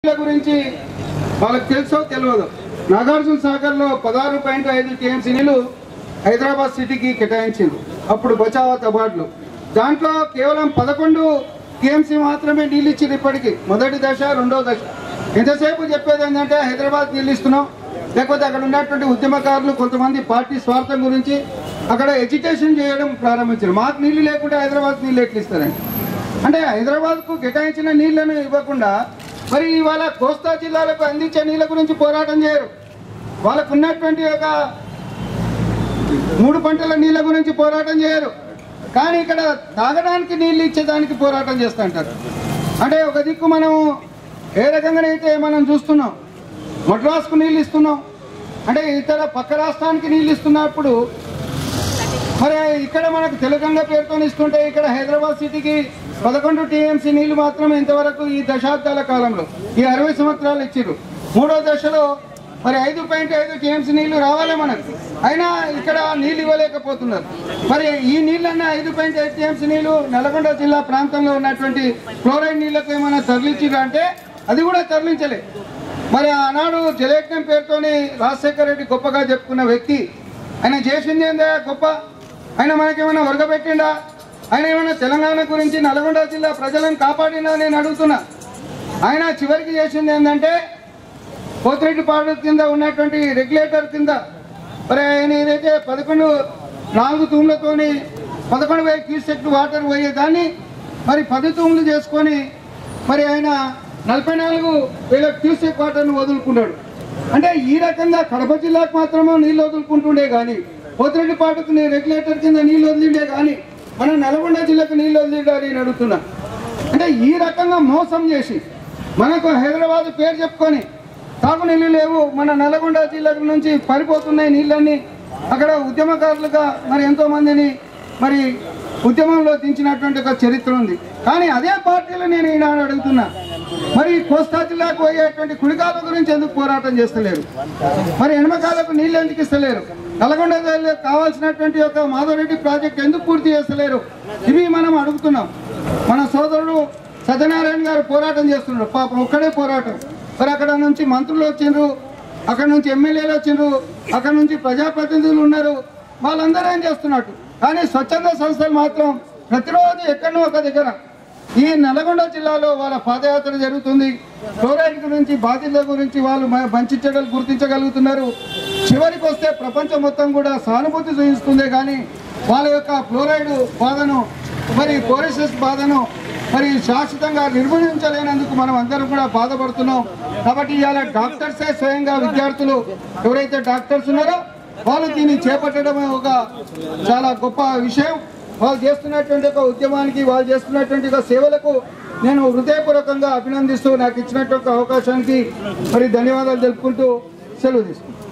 నీళ్ళ గురించి వాళ్ళకి తెలుసో తెలియదు నాగార్జున సాగర్ లో పదహారు పాయింట్ ఐదు టీఎంసీ నీళ్లు హైదరాబాద్ సిటీకి కేటాయించింది అప్పుడు బచావత్ అవార్డులు దాంట్లో కేవలం పదకొండు టీఎంసీ మాత్రమే నీళ్ళు ఇచ్చింది ఇప్పటికి మొదటి దశ రెండో దశ ఎంతసేపు చెప్పేది ఏంటంటే హైదరాబాద్ నీళ్ళు ఇస్తున్నాం లేకపోతే అక్కడ ఉన్నటువంటి ఉద్యమకారులు కొంతమంది పార్టీ స్వార్థం గురించి అక్కడ ఎడ్యుకేషన్ చేయడం ప్రారంభించారు మాకు నీళ్లు లేకుంటే హైదరాబాద్ నీళ్ళు ఎట్లు ఇస్తారండి అంటే హైదరాబాద్కు కేటాయించిన నీళ్లను ఇవ్వకుండా మరి ఇవాళ కోస్తా జిల్లాలకు అందించే నీళ్ళ గురించి పోరాటం చేయరు వాళ్ళకు ఉన్నటువంటి ఒక మూడు పంటల నీళ్ళ గురించి పోరాటం చేయరు కానీ ఇక్కడ తాగడానికి నీళ్ళు ఇచ్చేదానికి పోరాటం చేస్తుంటారు అంటే ఒక దిక్కు మనం ఏ రకంగానైతే మనం చూస్తున్నాం మద్రాసుకు నీళ్ళు ఇస్తున్నాం అంటే ఇతర పక్క రాష్ట్రానికి నీళ్ళు ఇస్తున్నప్పుడు మరి ఇక్కడ మనకు తెలంగాణ పేరుతో ఇస్తుంటే ఇక్కడ హైదరాబాద్ సిటీకి పదకొండు టీఎంసీ నీళ్లు మాత్రమే ఇంతవరకు ఈ దశాబ్దాల కాలంలో ఈ అరవై సంవత్సరాలు ఇచ్చారు మూడో దశలో మరి ఐదు పాయింట్ ఐదు టీఎంసీ నీళ్లు రావాలి మనకు అయినా ఇక్కడ నీళ్లు ఇవ్వలేకపోతున్నారు మరి ఈ నీళ్ళన్న ఐదు పాయింట్ ఐదు టీఎంసీ నీళ్లు నల్గొండ జిల్లా ప్రాంతంలో ఉన్నటువంటి ఫ్లోరైడ్ నీళ్లకు ఏమైనా తరలించారు అంటే అది కూడా తరలించలే మరి ఆనాడు జలయజ్ఞం పేరుతోని రాజశేఖర రెడ్డి గొప్పగా చెప్పుకున్న వ్యక్తి ఆయన చేసింది ఏందా గొప్ప ఆయన మనకేమైనా ఒరగబెట్టిండా ఆయన ఏమైనా తెలంగాణ గురించి నల్గొండ జిల్లా ప్రజలను కాపాడినా నేను అడుగుతున్నా ఆయన చివరికి చేసింది ఏంటంటే పోతిరెడ్డిపాడు కింద ఉన్నటువంటి రెగ్యులేటర్ కింద మరి ఆయన ఏదైతే పదకొండు నాలుగు తూములతోని పదకొండు వేల క్యూసెక్ వాటర్ పోయేదాన్ని మరి పది తూములు చేసుకొని మరి ఆయన నలభై నాలుగు వేల క్యూసెక్ వాటర్ను వదులుకున్నాడు అంటే ఈ రకంగా కడప జిల్లాకు మాత్రమే నీళ్ళు వదులుకుంటుండే కానీ పోతిరెడ్డిపాటుకు నీ రెగ్యులేటర్ కింద నీళ్ళు వదిలిండే కానీ మన నల్గొండ జిల్లాకు నీళ్ళు వదిలిండాలి అని అడుగుతున్నా అంటే ఈ రకంగా మోసం చేసి మనకు హైదరాబాద్ పేరు చెప్పుకొని తాగునీళ్ళు లేవు మన నల్గొండ జిల్లా నుంచి పడిపోతున్నాయి నీళ్ళన్నీ అక్కడ ఉద్యమకారులుగా మరి ఎంతో మందిని మరి ఉద్యమంలో దించినటువంటి ఒక చరిత్ర ఉంది కానీ అదే పార్టీలో నేను ఈనాడు అడుగుతున్నా మరి కోస్తా జిల్లాకు పోయేటువంటి కుడికాల గురించి ఎందుకు పోరాటం చేస్తలేరు మరి ఎనమకాలకు నీళ్ళు ఎందుకు ఇస్తలేరు నల్గొండ జిల్లాకు కావాల్సినటువంటి ఒక మాధవరెడ్డి ప్రాజెక్ట్ ఎందుకు పూర్తి చేస్తలేరు ఇవి మనం అడుగుతున్నాం మన సోదరుడు సత్యనారాయణ గారు పోరాటం చేస్తున్నారు పాపం ఒక్కడే పోరాటం మరి అక్కడ నుంచి మంత్రులు వచ్చిండ్రు అక్కడ నుంచి ఎమ్మెల్యేలు వచ్చిండ్రు అక్కడ నుంచి ప్రజాప్రతినిధులు ఉన్నారు వాళ్ళందరూ ఏం చేస్తున్నట్టు కానీ స్వచ్ఛంద సంస్థలు మాత్రం ప్రతిరోజు ఎక్కడో ఒక దగ్గర ఈ నల్గొండ జిల్లాలో వాళ్ళ పాదయాత్ర జరుగుతుంది ఫ్లోరైడ్ గురించి బాధితుల గురించి వాళ్ళు మ- మంచి చెడ్డలు గుర్తించగలుగుతున్నారు చివరికి వస్తే ప్రపంచం మొత్తం కూడా సానుభూతి చూపిస్తుంది కానీ వాళ్ళ యొక్క ఫ్లోరైడ్ బాధను మరి పోరిసెస్ బాధను మరి శాశ్వతంగా నిర్మూలించలేనందుకు మనం అందరం కూడా బాధపడుతున్నాం కాబట్టి ఇవాళ డాక్టర్సే స్వయంగా విద్యార్థులు ఎవరైతే డాక్టర్స్ ఉన్నారో వాళ్ళు దీన్ని చేపట్టడం ఒక చాలా గొప్ప విషయం వాళ్ళు చేస్తున్నటువంటి ఒక ఉద్యమానికి వాళ్ళు చేస్తున్నటువంటి ఒక సేవలకు నేను హృదయపూర్వకంగా అభినందిస్తూ నాకు ఇచ్చినటువంటి అవకాశానికి మరి ధన్యవాదాలు తెలుపుకుంటూ సెలవు తీసుకుంటాను